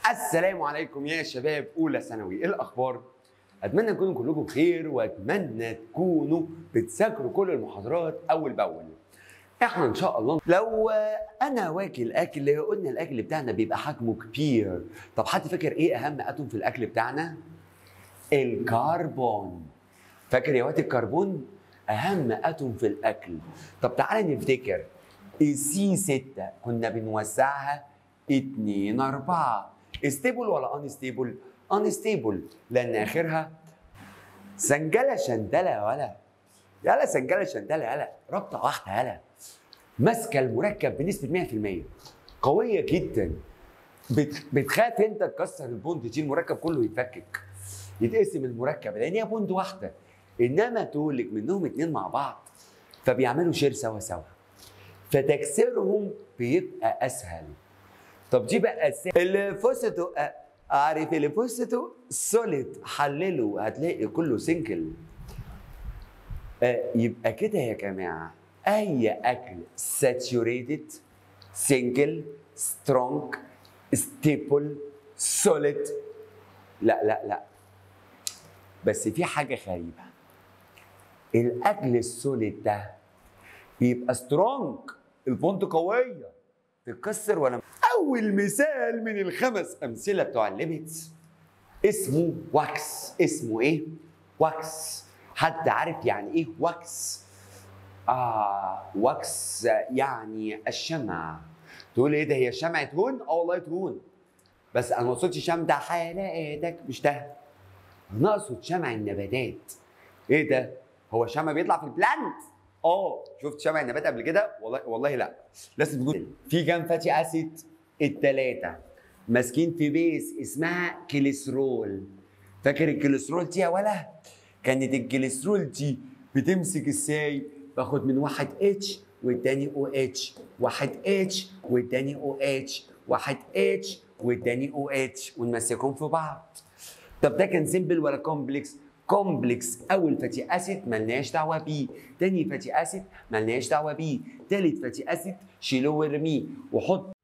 السلام عليكم يا شباب اولى ثانوي ايه الاخبار اتمنى تكونوا كلكم بخير واتمنى تكونوا بتذاكروا كل المحاضرات اول باول احنا ان شاء الله لو انا واكل اكل قلنا الاكل بتاعنا بيبقى حجمه كبير طب حد فاكر ايه اهم اتوم في الاكل بتاعنا الكربون فاكر يا واد الكربون اهم اتوم في الاكل طب تعالى نفتكر السي 6 كنا بنوزعها 2 4 ستيبل ولا ان ستيبل ان ستيبل لان اخرها سنجله شندله ولا يلا سنجله شندله يلا رابطه واحده يلا ماسكه المركب بنسبه 100% قويه جدا بت- بتخاف انت تكسر البوند دي المركب كله يتفكك يتقسم المركب لان هي بوند واحده انما تولك منهم اتنين مع بعض فبيعملوا شير سوا سوا فتكسيرهم بيبقى اسهل طب دي بقى الس- الفوستو آه، عارف الفوستو سوليد حلله هتلاقي كله سنجل آه، يبقى كده يا جماعه اي اكل ساتوريتد سنجل سترونج ستيبل سوليد لا لا لا بس في حاجه غريبه الاكل السوليد ده بيبقى سترونج البونت قويه تتكسر ولا اول مثال من الخمس امثله بتوع الليميتس اسمه واكس اسمه ايه واكس حد عارف يعني ايه واكس اه واكس يعني الشمع تقول ايه ده هي شمعة هون اه والله تهون بس انا ما اقصدش شمع حالاتك مش ده انا اقصد شمع النباتات ايه ده هو شمع بيطلع في البلانت اه شفت شمع النبات قبل كده والله والله لا لازم تقول في كام فاتي اسيد التلاتة ماسكين في بيس اسمها كوليسترول فاكر الكوليسترول دي يا ولا كانت الكوليسترول دي بتمسك ازاي باخد من واحد اتش والتاني او اتش واحد اتش والتاني او اتش واحد اتش والتاني او اتش ونمسكهم في بعض طب ده كان سيمبل ولا كومبلكس؟ كومبلكس اول فاتي اسيد ملناش دعوه بيه، تاني فاتي اسيد ملناش دعوه بيه، تالت فاتي اسيد شيلوه وارميه وحط